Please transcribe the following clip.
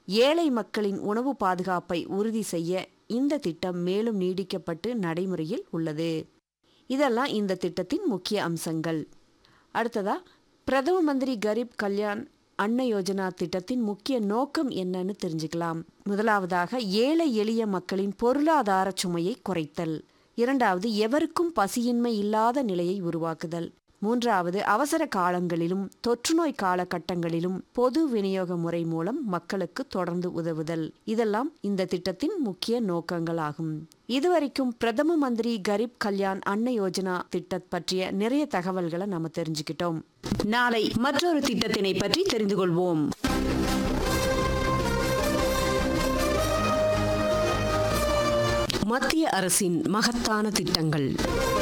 ஏழை மக்களின் உணவு பாதுகாப்பை உறுதி செய்ய இந்த திட்டம் மேலும் நீடிக்கப்பட்டு நடைமுறையில் உள்ளது இதெல்லாம் இந்த திட்டத்தின் முக்கிய அம்சங்கள் அடுத்ததா பிரதம மந்திரி கரீப் கல்யாண் அன்ன யோஜனா திட்டத்தின் முக்கிய நோக்கம் என்னன்னு தெரிஞ்சுக்கலாம் முதலாவதாக ஏழை எளிய மக்களின் பொருளாதார சுமையை குறைத்தல் இரண்டாவது எவருக்கும் பசியின்மை இல்லாத நிலையை உருவாக்குதல் மூன்றாவது அவசர காலங்களிலும் தொற்றுநோய் காலகட்டங்களிலும் பொது விநியோக முறை மூலம் மக்களுக்கு தொடர்ந்து உதவுதல் இதெல்லாம் இந்த திட்டத்தின் முக்கிய நோக்கங்களாகும் இதுவரைக்கும் பிரதம மந்திரி கரீப் கல்யாண் அன்ன யோஜனா திட்டம் பற்றிய நிறைய தகவல்களை நம்ம தெரிஞ்சுக்கிட்டோம் நாளை மற்றொரு திட்டத்தினை பற்றி தெரிந்து கொள்வோம் மத்திய அரசின் மகத்தான திட்டங்கள்